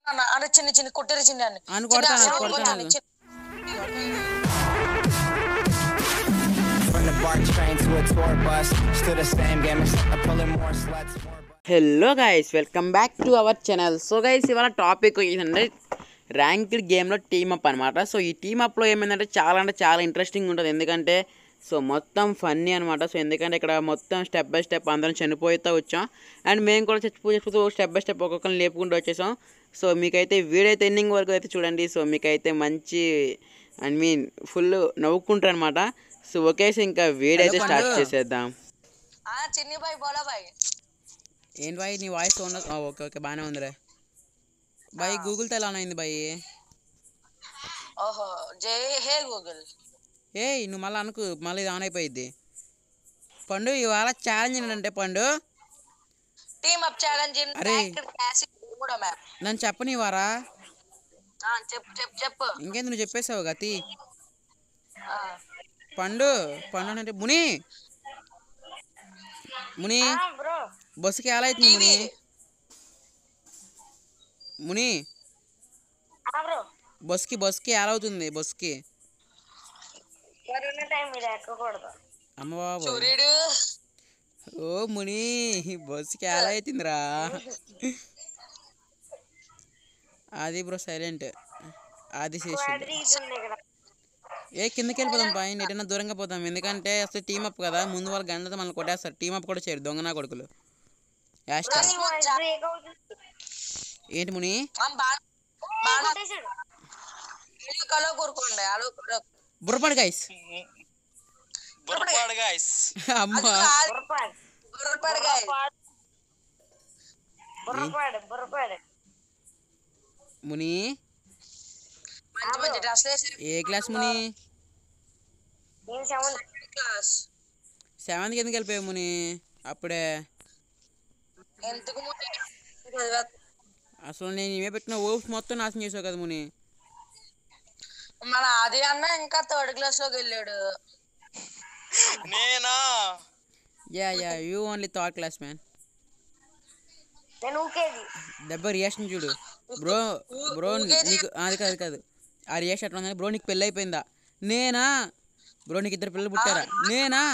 అన్న, అరే చిన్న చిన్న కొట్టేరు చిన్న అన్న. అను చిన్న కొడతాను, అసలు కొడతాను. కొట్టాను, చిన్న- From the BART train to a tour bus, still the same game, except I'm pulling more sluts, more bu- hello guys welcome back to our channel so guys ఇవాళ టాపిక్ ఏంటంటే ర్యాంక్డ్ గేమ్లో టీమప్ అనమాట so ఈ టీమప్లో ఏమైందంటే చాలా అంటే చాలా ఇంట్రెస్టింగ్ ఉంటుంది ఎందుకంటే సో మొత్తం ఫన్నీ అనమాట సో ఎందుకంటే ఇక్కడ మొత్తం స్టెప్ బై స్టెప్ అందరం చనిపోతూ వచ్చాం అండ్ మేము కూడా చచ్చిపో చచ్చిపోతూ స్టెప్ బై స్టెప్ ఒక్కొక్కరిని లేపుకుంటూ వచ్చేసాం సో మీకైతే వీడైతే ఎండింగ్ వరకు అయితే చూడండి సో మీకైతే మంచి ఐ మీన్ ఫుల్ నవ్వుకుంటారు అనమాట సో ఒకేసి ఇంకా వీడైతే స్టార్ట్ చేసేద్దాం ఆ, చిన్ని బాయ్ బోలా బాయ్ ఏంటి బాయ్ నీ వాయిస్ ఉన్న ఓకే ఓకే బాగానే ఉందిలే బాయ్ గూగుల్తో ఎలా అయింది బాయ్ ఓహో జై హే గూగుల్ ఏయ్ నువ్వు మళ్ళీ అనుకు మళ్ళీ ఇది ఆన్ అయిపోయింది పండు ఇవాళ ఛాలెంజ్ ఏంటంటే పండు టీమ్ అప్ ఛాలెంజ్ ఇన్ అరే. క్లాసిక్ కూడా మ్యాప్ నన్ను చెప్పని వారా చెప్పు చెప్పు చెప్పు ఇంకేంది నువ్వు చెప్పేసావు గతి ఆ. పండు పండు అంటే ముని ముని బ్రో బస్సుకి ఎలా అవుతుంది ముని ముని బ్రో బస్కి బస్కి ఎలా అవుతుంది బస్కి మరి ఉన్న టైం మీరు ఎక్కకూడదు అమ్మ బాబు సూర్యుడు ఓ ముని బస్సుకి ఎలా అవుతుందిరా అది బ్రో సైలెంట్ అది చేసిండు ఏ కిందకి వెళ్ళిపోదాం పైన ఎటైనా దూరంగా పోతాం ఎందుకంటే అసలు టీమ్ అప్ కదా ముందు వాళ్ళు గంటతో మనల్ని కొట్టేస్తారు టీమ్ అప్ కూడా చేయరు దొంగ నా కొడుకులు యాష్ ఏంటి ముని కలో కోరుకోండి అలో బుర్రపడు గైస్ బుర్రపాడు గాయస్ అమ్మ ముని మంచి మంచి డ్రెస్ వేసి ఏ క్లాస్ ముని క్లాస్ సెవెంత్కి ఎందుకు వెళ్ళిపోయావు ముని అప్పుడే ఎందుకు ముందు చదివా- అసలు నేను ఇవే పెట్టిన ఓప్స్ మొత్తం నాశనం చేసావు కదా ముని మన ఆది అన్న ఇంకా థర్డ్ క్లాస్ లోకి వెళ్ళాడు నేనా yeah yeah you only third class man నేను ఊకేది దెబ్బ రియాక్షన్ చూడు బ్రో బ్రో నీకు అది కాదు కాదు ఆ రియాక్షన్ ఎట్లా ఉందని బ్రో నీకు పెళ్ళి అయిపోయిందా నేనా బ్రో నీకు ఇద్దరు పిల్లలు పుట్టారా నేనా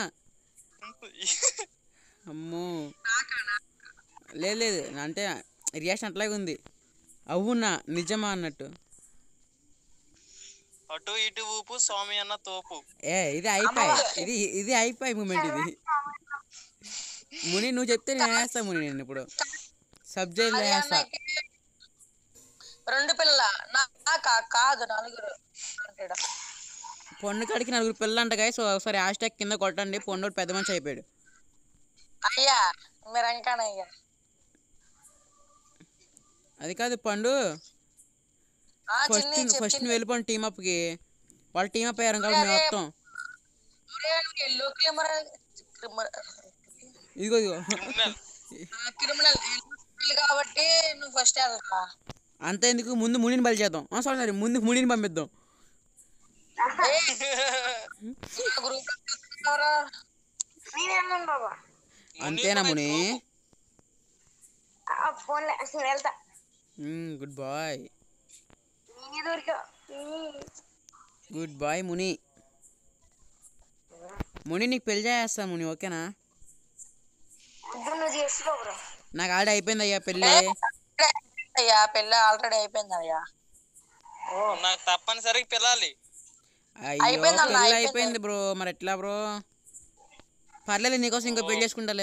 అమ్మో లేదు లేదు అంటే రియాక్షన్ అట్లాగే ఉంది అవునా నిజమా అన్నట్టు అటు ఇటు ఊపు స్వామి అన్న తోపు ఏ ఇది అయిపోయి ఇది ఇది అయిపోయి మూమెంట్ ఇది ముని నువ్వు చెప్తే నేను వేస్తా ముని నేను ఇప్పుడు సబ్జెక్ట్ వేస్తా రెండు పిల్లల నాకా కాదు నలుగురు అంటాడు. పొన్ను కాడికి నలుగురు పిల్లలు అంట గాయ సో ఒకసారి హ్యాష్ ట్యాగ్ కింద కొట్టండి పొన్ను పెద్ద మనిషి అయిపోయాడు అయ్యా మీరు ఇంకానయ్యా అది కాదు పండు ఆ ఫస్ట్ చిన్ని చెప్పు ఫస్ట్ చిన్ని. నువ్వు వెళ్ళిపోండి టీమ్ అప్కి వాళ్ళు టీమ్ అప్ అయ్యారు కాబట్టి మేము వస్తాం ఒరే, నువ్వు ఎల్లో కెమెరా ఇదిగో ఇదిగో క్రిమినల్ కాబట్టి నువ్వు ఫస్ట్ వెళ్తా అంత ఎందుకు ముందు మునిని బలి చేద్దాం సారీ సారీ ముందు మునిని పంపిద్దాం గ్రూప్ అంతేనా ముని ఫోన్ అసలు వెళ్తా గుడ్ బాయ్ నేనే దొరికా గుడ్ బాయ్ ముని ముని నీకు పెళ్లి చేస్తా ముని ఓకేనా ఇప్పుడు నువ్వు చేసుకో బ్రో నాకు ఆల్రెడీ అయిపోయింది అయ్యా పెళ్ళి అయ్యా పెళ్ళి ఆల్రెడీ అయిపోయింది అయ్యా నాకు తప్పనిసరిగా పిల్లాలి అయ్యో అయిపోయింది అన్న, పెళ్ళి అయిపోయింది. అయిపోయింది బ్రో మరి ఎట్లా బ్రో పర్లేదు నీకోసం ఇంకో పెళ్లి చేసుకుంటాలే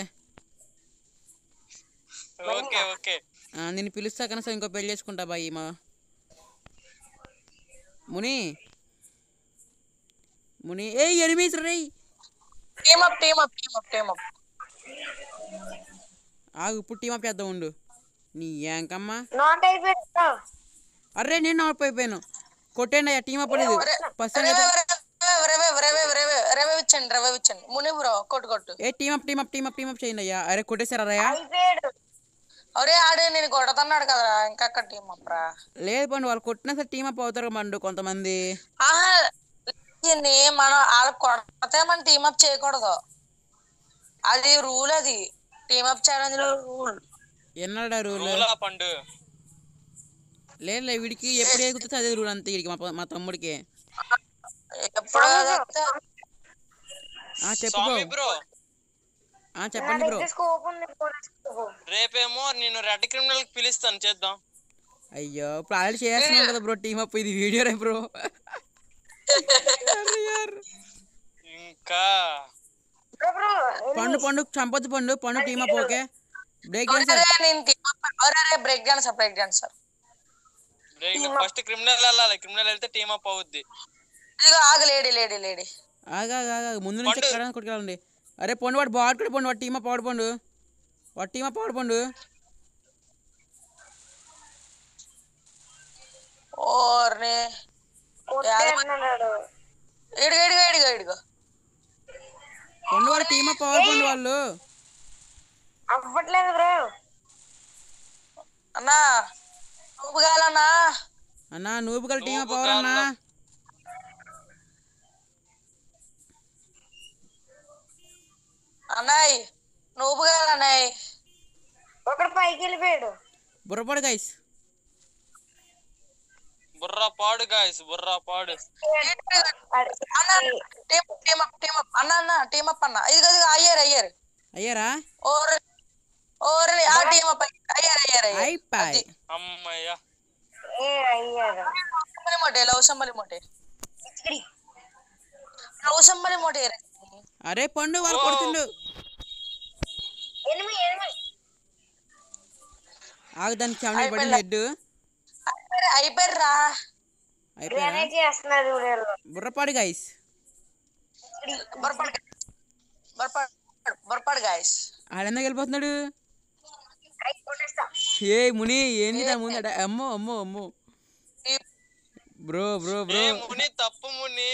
ఓకే ఓకే ఆ, నిన్ను పిలుస్తా కనీసం ఇంకో పెళ్లి చేసుకుంటా బాయ్ మా ముని ముని ఏ ఎనిమిది రేయ్ team up team up team up team up ఆగు ఇప్పుడు టీమ్ అప్ చేద్దాం ఉండు నీ ఏంకమ్మా నాట్ అయిపోయింది అర్రే నేను అవుట్ అయిపోయాను కొట్టండి అయ్యా టీమ్ అప్ అనేది ఫస్ట్ రవే ఇచ్చండి రవే ఇచ్చండి ముని బ్రో కొట్టు కొట్టు ఏ team up team up team up team up చేయండి అయ్యా అరే కొట్టేశారా అయ్యా అరే ఆడే నేను కొడతన్నాడు కదా ఇంకా అక్కడ టీమ్ అప్ రా లేదు పండు వాళ్ళు కొట్టినా సరే టీమ్ అప్ అవుతారు పండు కొంతమంది ఆహా దీన్ని మనం వాళ్ళకి కొడితే మనం టీమ్ అప్ చేయకూడదు అది రూల్ అది టీమ్ అప్ ఛాలెంజ్ లో రూల్ ఎన్నడా రూల్ రూలా పండు లేదు లే వీడికి ఎప్పుడు ఏ గుర్తుంది అదే రూల్ అంతే వీడికి మా ప- మా తమ్ముడికి ఎప్పుడు చదివితే ఆ చెప్పు స్వామి బ్రో బ్రో ఆ చెప్పండి బ్రో స్కోప్ ఉంది పోలీస్ స్కోప్ రేపేమో నేను రెడ్ క్రిమినల్ కి పిలుస్తాను చేద్దాం అయ్యో ఇప్పుడు ఆల్రెడీ చేస్తున్నాం కదా బ్రో టీమ్ అప్ ఇది వీడియో రే బ్రో అరే యార్. ఇంకా బ్రో బ్రో పండు పండు చంపొద్దు పండు పండు టీమ్ అప్ ఓకే బ్రేక్ చేయండి సార్ అరే నేను అరే break dance break dance sir first criminal వెళ్ళాలి క్రిమినల్ వెళ్తే టీమ్ అప్ అవుద్ది ఇదిగో ఆగు లేడీ లేడీ లేడీ ఆగా ఆగా ముందు నుంచి పండు. ఎక్కడ కొట్టుకెళ్ళండి అరే పండు వాడు బాడు కూడా పండు వాడు టీమ్ అప్ ఆడు పండు వాడు టీమ్ అప్ ఆడు పండు ఓర్ని అన్నాడు ఇడిగో ఇడిగో ఇడిగో ఇడిగో పండు వాడు టీమ్ అప్ ఆడు పండు వాళ్ళు అవ్వట్లేదు బ్రో అన్నా నువ్వు కాలన్నా అన్నా నూపు గల టీమ్ అప్ అవరన్నా అన్నాయ్ నువ్వు కాలన్నాయ్ ఒకడు పైకి వెళ్ళిపోయాడు బుర్రపడు గైస్ బుర్రా పాడు గాయస్ బుర్రా పాడు అడ్- అన్న team team up team up అన్న అన్న టీమ్ అప్ అన్న ఇదిగో ఇదిగో అయ్యారు అయ్యారు అయ్యారా ఓర్ ఓర్ ఆ టీమ్ అప్ అయ్యారు అయ్యారు అయ్యారు అయిపోయి అమ్మయ్యా ఏ అయ్యాడు సంబలి మోటే లవ్ సంబలి మోటే లవ్ సంబలి మోటే అరే పండు వాళ్ళు కొడుతుండు ఎనిమిది ఎనిమిది ఆగు దానికి చెమట పడింది హెడ్ అయిపోయారు రా అయిపోయారా గ్రానైట్ చేస్తున్నారు వీళ్ళు. బుర్రపాడు గైస్ బొరపాడు బొరపాడు బొరపాడు గాయస్ ఆడెందుకు వెళ్ళిపోతున్నాడు అయి కొట్టేస్తా ఏ ముని ఏంది దాని ముందు అడ- అమ్మో అమ్మో అమ్మో బ్రో బ్రో ఏ బ్రో ముని తప్పు ముని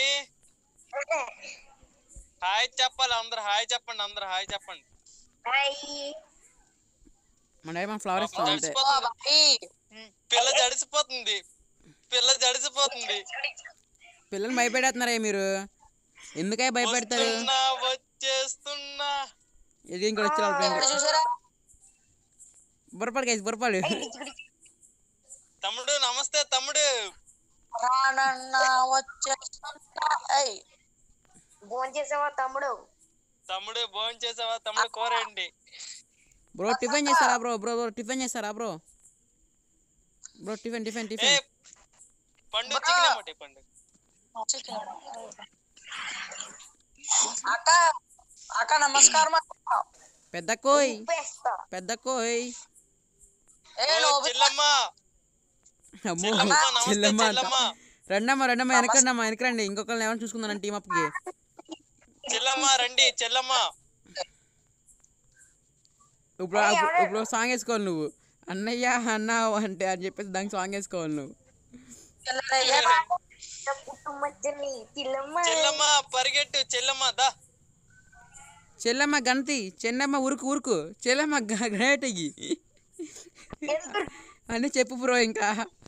హాయ్ చెప్పాలి అందరు హాయ్ చెప్పండి అందరు హాయ్ చెప్పండి అయ్యి మన డాడీ మన ఫ్లవర్ ఇస్తాం అంతే జడిసిపోతుంది పిల్ల జడిసిపోతుంది పిల్ల జడిసిపోతుంది పిల్లలు భయపెడేస్తున్నారే మీరు ఎందుకై భయపెడతారు వస్తున్నా వచ్చేస్తున్నా ఇది ఇంకోటి వచ్చి వాళ్ళ ఫ్రెండ్ చూసారా బుర్రపాడు గైస్ బుర్రపాడు తమ్ముడు నమస్తే తమ్ముడు రానన్నా వచ్చేస్తున్నా అయ్ భోజనం చేసావా తమ్ముడు తమ్ముడు భోజనం చేసావా తమ్ముడు కోరండి బ్రో టిఫిన్ చేస్తారా బ్రో బ్రో బ్రో టిఫిన్ చేస్తారా బ్రో బ్రో టిఫిన్ టిఫిన్ ఏ టిఫిన్ పండు చికెన్ ఏమటి పండు అక్క అక్క నమస్కారం అక్క. పెద్ద కోయ్ ఉప్పేస్తా పెద్ద కోయ్ ఏ ఓ, లోబి చెల్లమ్మ అమ్మో చెల్లమ్మ నమస్తే చెల్లమ్మ అంట చెల్లమ్మ రండమ్మా రండమ్మా వెనకండమ్మా వెనకరండి ఇంకొకరిని ఏమైనా చూసుకుందాం టీమ్ అప్కి చెల్లమ్మ రండి చెల్లమ్మ ఇప్పుడు ఇప్పుడు- ఇప్పుడు సాంగ్ వేసుకోవాలి నువ్వు అన్నయ్య అన్న అంటే అని చెప్పేసి దానికి సాంగ్ వేసుకోవాలి నువ్వు పుట్టుమచ్చని పిల్లమ్మ చెల్లమ్మ పరిగెట్టు చెల్లమ్మ దా చెల్లమ్మ గణతి చెన్నమ్మ ఉరుకు ఉరుకు చెల్లమ్మ గ్రేటకి అని చెప్పు బ్రో ఇంకా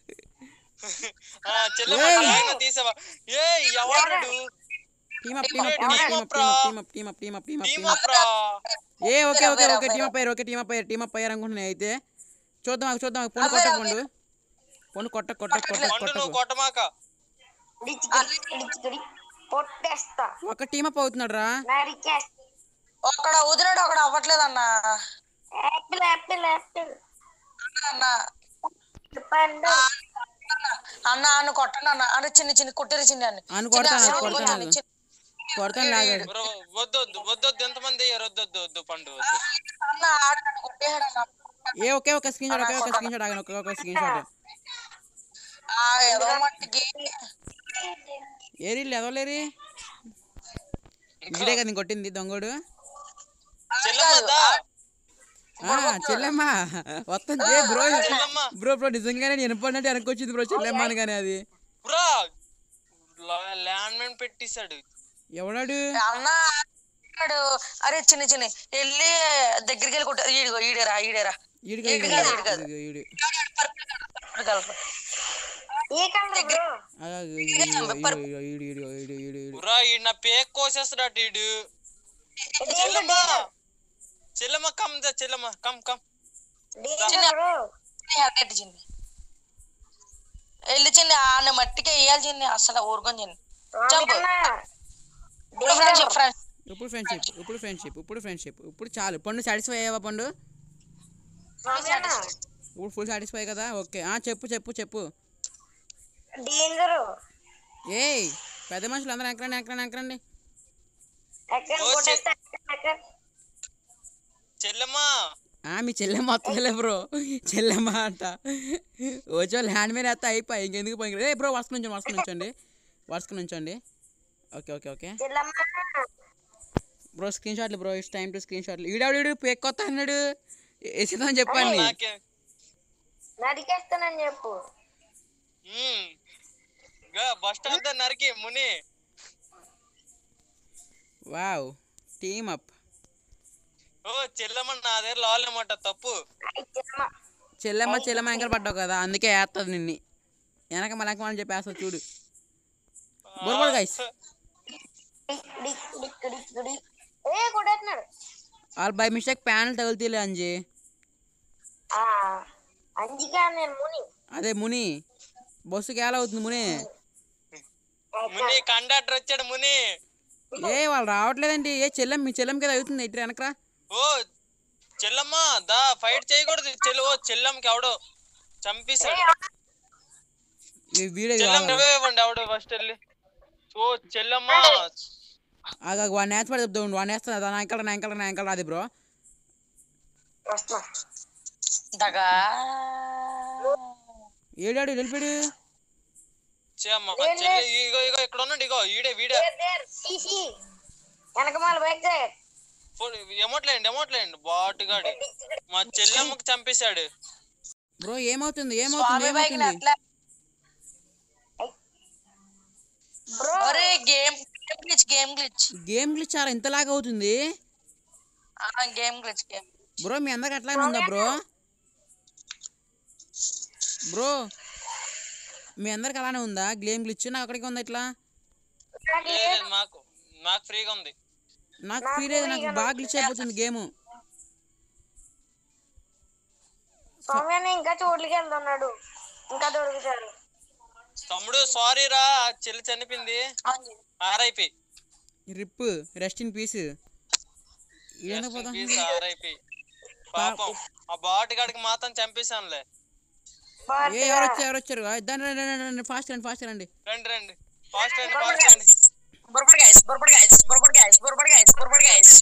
ఆ, చెల్లమ్మ డ్రాయింగ్ తీసావా ఏ ఎవడు team up team up team up team up team up team up team up team up team team up up రా ఏ okay okay okay team up అయ్యారు ఓకే టీమ్ అప్ అయ్యారు టీమ్ అప్ అయ్యారు అనుకుంటున్నాయి అయితే చూద్దాం ఆగు, చూద్దాం ఆగు. పొండు కొట్టకు పొండు పొండు కొట్ట కొట్ట కొట్ట పండు కొట్టకు నువ్వు కొట్టమాక డిచికిడి డిచికిడి పొట్టేస్తా ఒక టీమ్ అప్ అవుతున్నాడు రా నరికేస్తా ఒక్కడ వదిలేడు ఒకడు అవ్వట్లేదు అన్న యాపిల్ యాపిల్ యాపిల్ అన్న పండు అన్న అన్న కొట్టండి అన్న అన్న చిన్న చిన్న కుట్టిరి చిన్న అన్న అన్న చిన్న కొడతాను, అసలు కొడతాను. కొంచెం చిన్న- కొడతాను లాగాడు బ్రో వద్దొద్దు వద్దొద్దు ఎంతమంది అయ్యారు వద్దొద్దు వద్దు పండు వద్దు అన్న ఆడ నన్ను కొట్టేశాడు అన్న ఏ ఒకే ఒక స్క్రీన్ షాట్ ఒకే ఒక స్క్రీన్ షాట్ ఆగను ఒకే ఒక స్క్రీన్ షాట్ ఆ ఏదో మట్టికి ఏరి ఎదవలేరి ఇదే కదా నేను కొట్టింది దొంగోడు చెల్లమ్మ దా ఆ, చెల్లెమ్మ వస్తుంది ఏ బ్రో చెల్లమ్మ బ్రో బ్రో నిజంగానే నేను ఎనపడినట్టు వెనకొచ్చింది బ్రో చెల్లెమ్మ అనగానే అది బ్రో ల్యాండ్ మైన్ పెట్టేశాడు ఎవడాడు అన్న అన్నాడు అరే చిన్న చిన్న వెళ్ళి దగ్గరికి వెళ్ళి కొట్టారు ఈడుగో ఈడేరా ఈడేరా ఈడు ఈడు కాదు, ఈడు కాదు. ఈడు ఏ కలర్ బ్రో ఆ, ఈడు, ఈడు, ఈడు, ఈడు, ఈడు, ఈడు, ఈడు, ఈడు. బ్రో ఈ నా పేక్ కోసేస్తాడు ఈడు చెల్లమ్మ చెల్లమ్మ కమ్ దా చెల్లమ్మ come come danger bro helmet చిన్ని ఆయన మట్టికి వేయాల్సింది అసలు ఊరుకొని చెప్పు స్వామి ఫ్రెండ్షిప్ ఫ్రెండ్స్ ఇప్పుడు ఫ్రెండ్షిప్ ఇప్పుడు ఫ్రెండ్షిప్ ఇప్పుడు ఫ్రెండ్షిప్ ఇప్పుడు చాలు పండు సాటిస్ఫై అయ్యావా పండు అన్న ఇప్పుడు ఫుల్ సాటిస్ఫై కదా ఓకే ఆ చెప్పు చెప్పు చెప్పు డేంజర్ ఏయ్ పెద్ద మనుషులు అందరూ ఎక్కడండి ఎక్కడండి ఎక్కడండి ఎక్కడ ఓ, కొట్టేస్తా ఎక్కడ చెల్లెమ్మా ఆ, మీ చెల్లెమ్మ వస్తుందిలే బ్రో చెల్లెమ్మ అంట వచ్చి వాళ్ళు హ్యాండ్ మీద వేస్తే అయిపోయి ఇంకెందుకు పోయి ఏ బ్రో వర్స్కు నుంచండి వర్స్కు నుంచండి వర్స్కు నుంచండి ఓకే ఓకే ఓకే చెల్లమ్మ బ్రో స్క్రీన్ షాట్లు bro it's time to screen షాట్లు ఈడాడు పేక్ కొత్త అన్నాడు వేసేద్దాం చెప్పండి నాకే నరికేస్తానని చెప్పు ఉమ్. గా బస్ స్టాప్ దగ్గర నరికి ముని వావ్ టీమ్ అప్ ఓ చెల్లెమ్మ నా దగ్గర లాలనమాట తప్పు ఐ చెల్లమ్మ చెల్లెమ్మ చెల్లెమ్మ వెనకాల పడ్డావు కదా అందుకే వేస్తుంది నిన్ని వెనక మళ్ళీ అని చెప్పి వేస్తుంది చూడు బొరబడు గైస్ డిక్ డిక్ డిక్ డిక్ డిక్. ఏ కొట్టేస్తున్నాడు వాళ్ళు బై మిస్టేక్ ప్యానల్ తగులుతీలే అంజి ఆ అంజిగా నేను ముని అదే ముని బస్సుకి ఎలా అవుతుంది ముని ముని కండక్టర్ వచ్చాడు ముని ఏ వాళ్ళు రావట్లేదండి ఏ చెల్లెం మీ చెల్లెం కదా అవుతుంది ఇటు వెనకరా ఓ చెల్లమ్మ దా ఫైట్ చేయకూడదు చెల్లు ఓ చెల్లమ్మకి ఎవడో చంపేశాడు ఈ వీడియో చెల్లం నువ్వే ఇవ్వండి ఎవడో ఫస్ట్ వెళ్ళి ఓ చెల్లమ్మ ఆగా వాడిని నేర్చి పడి చెప్తాడు వాడిని వేస్తుంది నా ఎంకల నా ఎంకల నా ఎంకల రాది బ్రో వస్తున్నా దగా ఏడాడు వెళ్ళిపోయాడు చెమ్మ చెల్లి ఇగో ఇగో ఇక్కడ ఉన్నాడు ఇగో ఈడే వీడే తీసి వెనకమాల బైక్ ఎమోట్లేండి ఎమోట్లేండి బాటుగాడు మా చెల్లమ్మకి చంపేశాడు బ్రో ఏమవుతుంది ఏమవుతుంది స్వామి బైక్ ఏమవుతుంది అట్లా బ్రో ఒరే game glitch game glitch game glitch చాలా ఇంతలాగా అవుతుంది గేమ్ గ్లిచ్ గేమ్ బ్రో మీ అందరికి అట్లానే ఉందా బ్రో బ్రో మీ అందరికి అలానే ఉందా గేమ్ గ్లిచ్ నాకు అక్కడికి ఉందా ఇట్లా లేదు, లేదు, మాకు మాకు ఫ్రీగా ఉంది నాకు ఫ్రీ లేదు నాకు బాగా గ్లిచ్ అయిపోతుంది గేమ్ స్వామి అన్న ఇంకా చోట్లకి వెళ్తున్నాడు ఇంకా దొరుకుతారు తమ్ముడు సారీ రా ఆ చెల్లి చనిపోయింది RIP rip rest in peace ఎందుకు పోతాం ఆర్ఐపి పాపం ఆ బాటుగాడికి మాత్రం చంపేశానులే ఏ ఎవరు వచ్చారు ఎవరు వచ్చారు ఆ, దాన్ని రండి, రండి, రండి ఫాస్ట్ రండి ఫాస్ట్ రండి రండి రండి ఫాస్ట్ రండి ఫాస్ట్ రండి బొరబడి గైస్ బొరబడి గైస్ బొరబడి గైస్ బొరబడి గైస్ బొరబడి గైస్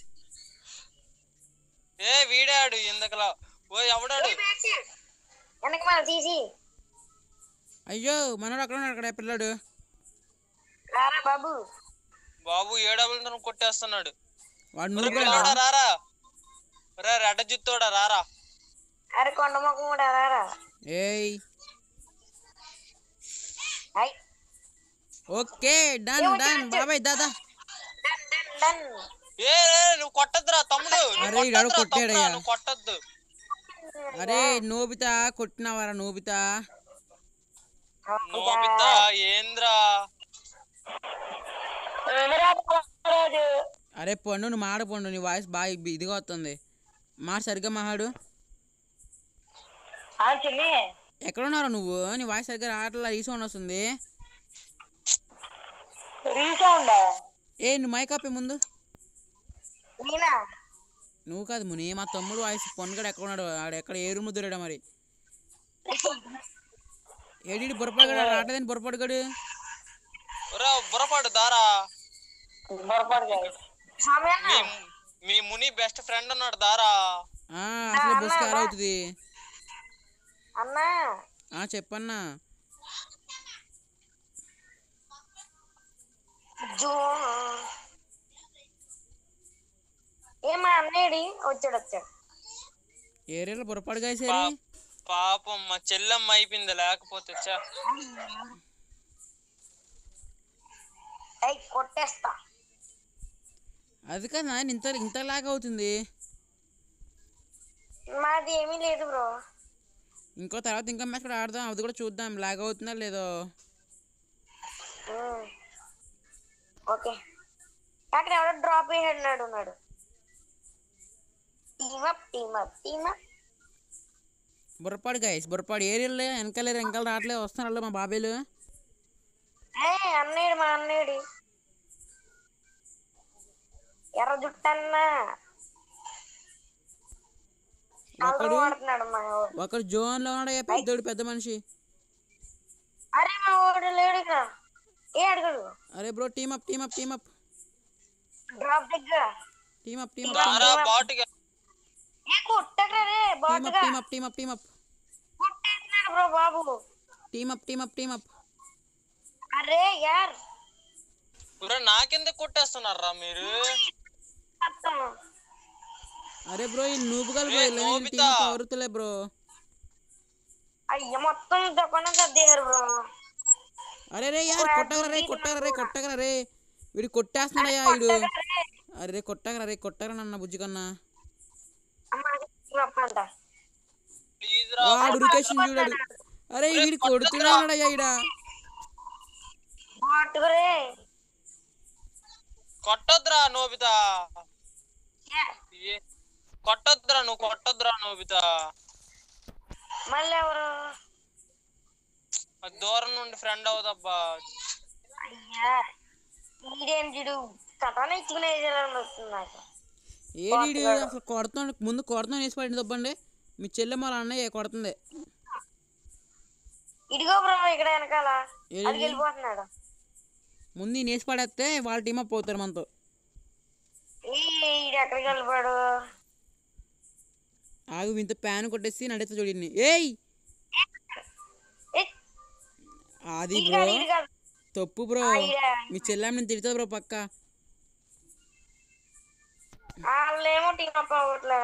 ఏ వీడాడు ఎందుకలా ఓ ఎవడాడు వెనకమాల తీసి అయ్యో మనోడు అక్కడ ఉన్నాడు అక్కడ పిల్లాడు రారా బాబు బాబు ఏడవలతో కొట్టేస్తున్నాడు వాడు ఒరే నువ్వు పిల్లోడా రారా రే రెడ్డ జుత్తోడా రారా అరే కొండ ముఖం కూడా రారా ఏయ్ ఐ ఓకే డన్ డన్ బాబాయ్ దాదా డన్ డన్ డన్ ఏ ఏ, నువ్వు కొట్టద్దురా తమ్ముడు నువ్వు అరే, ఈడాడు కొట్టొద్దురా, కొట్టాడయ్యా. తమ్ముడా, నువ్వు కొట్టద్దు అరే నోబితా కొట్టినావారా నోబితా నోబితా ఏంద్రా రోజు అరే పండు నువ్వు మాడ పండు నీ వాయిస్ బాగా ఇబ్బి- ఇదిగా వస్తుంది మాట సరిగ్గా మాట్లాడు చిన్ని ఎక్కడ ఉన్నావు నువ్వు నీ వాయిస్ సరిగ్గా రావట్లా రీసౌండ్ వస్తుంది రీసౌండ్ ఏ నువ్వు మైక్ ఆపే ముందు నేనా నువ్వు కాదు ముని మా తమ్ముడు వాయిస్ పొన్నుగడు ఎక్కడ ఉన్నాడు ఆడు ఎక్కడ ఏ రూమ్ దొరాడా మరి ఏడి బుర్రపడగడు రావట్లేదని బుర్రపడగడు ఒరా బుర్రపాడు దారా స్వామి అన్న మీ మీ ముని బెస్ట్ ఫ్రెండ్ ఉన్నాడు దారా ఆ, అసలు బస్కి ఎలా అవుతుంది అన్నా ఆ చెప్పన్నా జూ ఏమా అన్నేడి వచ్చాడు వచ్చాడు ఏరియాలో బుర్రపడగా సరి పా- పాపం మా చెల్లమ్మ అయిపోయింది లేకపోతే చా అయి కొట్టేస్తా అది కదా నాయన ఇంత ఇంతలాగా అవుతుంది మాది ఏమీ లేదు బ్రో ఇంకో తర్వాత ఇంకో మ్యాచ్ కూడా ఆడదాం అది కూడా చూద్దాం లాగ్ అవుతుందా లేదో ఓకే అక్కడ ఎవడో డ్రాప్ అయ్యాడు ఉన్నాడు team up team up team up బుర్రపాడు గైస్ బుర్రపాడు ఏరియాలో వెనకాల వెనకాల రావట్లేదు వస్తున్నారు మా బాబాయ్లు ఏ అన్నయ్యడు మా అన్నయ్యడి ఎర్ర జుట్టన్నా ఒకడు కలర్ వాడుతున్నాడు మా వాడు ఒకడు జోన్లో ఉన్నాడు పెద్దోడు పెద్ద మనిషి అరే మా వాడు లేడు ఇక్కడ ఏ అడుగుడు అరే bro team up team up team up drop దగ్గర టీమ్ అప్ టీమ్ అప్ రారా బాటుగా ఏ కొట్టకరా రే టీమ్ అప్ బాటుగా team up team up team up కొట్టేస్తున్నాడు బ్రో బాబు team up team up team up అరే యార్ బ్రో నాకెందుకు కొట్టేస్తున్నారా మీరు మొత్తం అరే బ్రో ఈ నూపుగలు బ్రో ఏ, ఇలా నోబితా. టీమ్ అప్ అవుతులే బ్రో అయ్య మొత్తం దుకాణం సర్దేశారు బ్రో అరే రే యార్ కొట్టగరా రే కొట్టగరా రే కొట్టగరా రే వీడు కొట్టేస్తున్నాడయ్యా వీడు అరే రే కొట్టగరా రే కొట్టగరా నన్న బుజ్జి కన్నా అంట ప్లీజ్ రా వాడు ఉరికేషన్ చూడాడు అరే వీడు కొడుతున్నాడయ్యా ఈడ బాటుకురే కొట్టొద్దురా నోబితా ఏ, కొట్టొద్దురా నువ్వు కొట్టొద్దురా నోబితా మళ్ళీ ఎవరు అది దూరం నుండి ఫ్రెండ్ అవుదబ్బా అయ్యా ఈడేం చూడు కథను ఇచ్చుకునే వస్తుంది నాకు ఏడి ఈడు అసలు కొడుతున్నాడు ముందు కొడుతున్నాడు వేసి పడింది తప్పండి మీ చెల్లెమ్మ వాళ్ళ అన్నయ్య కొడుతుంది ఇదిగో బ్రో ఇక్కడ వెనకాల ఏది? అది వెళ్ళిపోతున్నాడు ముందు ఈ నేసి పడేస్తే వాళ్ళ టీమ్ అప్ అవుతారు మనతో ఈ ఈడు ఎక్కడికి వెళ్ళిపోయాడు ఆగు ఇంత ప్యాన్ కొట్టేసి నడితే చూడండి ఏయ్ ఏ, అది ఈడు బ్రో కాదు, ఈడు కాదు. తప్పు బ్రో ఈడ. మీ చెల్లెమ్మ నేను తిడుతుంది బ్రో పక్క వాళ్ళేమో టీం అప్ అవ్వట్లే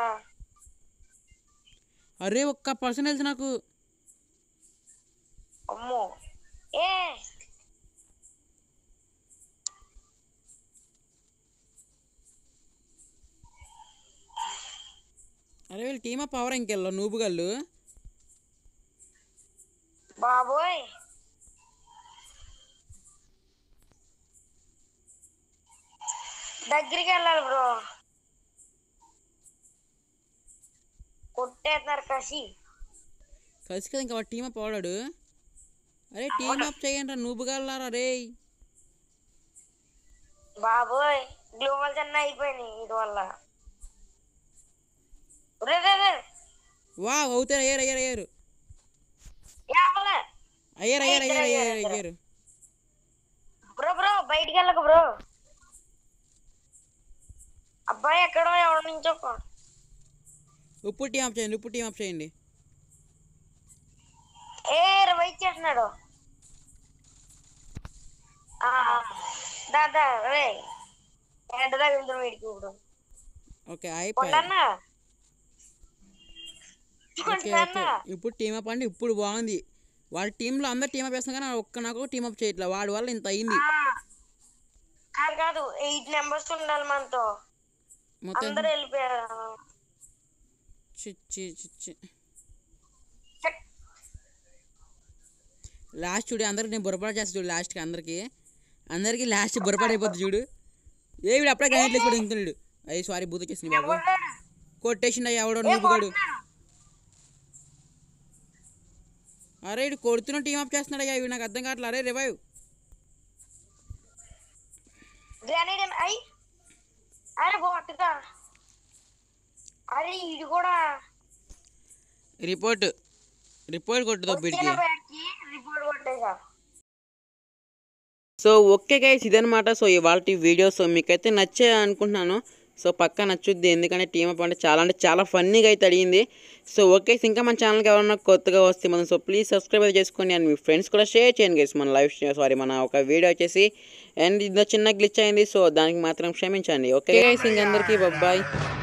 అరే ఒక్క పర్సన్ తెలుసు నాకు అమ్మో ఏ అరే వీళ్ళు టీమ్ అప్ అవర్ ఇంకెళ్ళో నూబుగళ్ళు బాబోయ్ దగ్గరికి వెళ్ళాలి బ్రో కొట్టేస్తున్నారు కసి కలిసి కదా ఇంకా వాడు టీమ్ అప్ అవడాడు అరే టీమ్ అప్ చేయండి రా నూబుగల్లారా రే బాబోయ్ గ్లోబల్ చెన్న అయిపోయినాయి ఇది వల్ల రే రే రే వా అవుతారు అయ్యారు అయ్యారు అయ్యారు ఏ అవ్వలే అయ్యారు అయ్యారు అయ్యారు అయ్యారు అయ్యారు బ్రో బ్రో బయటికి వెళ్ళకు బ్రో అబ్బాయి ఎక్కడో ఎవరి నుంచో కొ- ఇప్పుడు టీమ్ అప్ చేయండి ఇప్పుడు టీమ్ అప్ చేయండి ఏ రివైజ్ చేస్తున్నాడు ఆ, దాదా రే ఎండ తగులుతుంది వీడికి ఇప్పుడు ఓకే అయిపోయి కొండన్నా ఓకే ఓకే కొండన్నా ఇప్పుడు టీమ్ అప్ అంటే ఇప్పుడు బాగుంది వాళ్ళ టీంలో అందరు టీమ్ అప్ చేస్తున్నారు కానీ ఒక్క నాకు టీమ్ అప్ చేయట్లేదు వాడి వల్ల ఇంత అయింది ఆ, కాదు కాదు ఎయిట్ నెంబర్స్ ఉండాలి మనతో మొత్తం అందరు వెళ్ళిపోయారు చి చి చి చి చెక్. లాస్ట్ చూడు అందరికి నేను బుర్రపాటు చేస్తా చూడు లాస్ట్కి అందరికి అందరికి లాస్ట్ బుర్రపాటు అయిపోద్ది చూడు ఏ వీడు అప్పుడే గణిట్లు కూడా ఇంకున్నాడు అయ్యి సారీ బూత్ వచ్చేసింది బాబు కొట్టాడు. కొట్టేసిండు అయ్యి ఎవడో ఏ నూపుగాడు కొడుతున్నాడు. అరే ఇడు కొడుతున్న టీం అప్ చేస్తున్నాడు అయ్యా ఇవి నాకు అర్థం కావట్లేదు అరే రివైవ్ గ్రానైడ్ ఏం- అయ్ అరే బొట్టుగా అరే ఇది కూడా రిపోర్ట్ రిపోర్ట్ కొట్టుదో వీడికి బ్యాట్కి రిపోర్ట్ కొట్టేసా సో ఓకే గైస్ ఇదనమాట సో ఇవాళ వీడియో సో మీకైతే నచ్చే అనుకుంటున్నాను సో పక్కా నచ్చుద్ది ఎందుకంటే టీమ్ అప్ అంటే చాలా అంటే చాలా ఫన్నీగా అయితే అడిగింది సో ఓకే ఇంకా మన ఛానల్కి ఎవరన్నా కొత్తగా వస్తే మనం సో ప్లీజ్ సబ్స్క్రైబ్ అయితే చేసుకోండి అండ్ మీ ఫ్రెండ్స్ కూడా షేర్ చేయండి గైస్ మన లైవ్ సారీ మన ఒక వీడియో వచ్చేసి అండ్ ఇది చిన్న గ్లిచ్ అయింది సో దానికి మాత్రం క్షమించండి ఓకే గైస్ ఇంకందరికీ బాయ్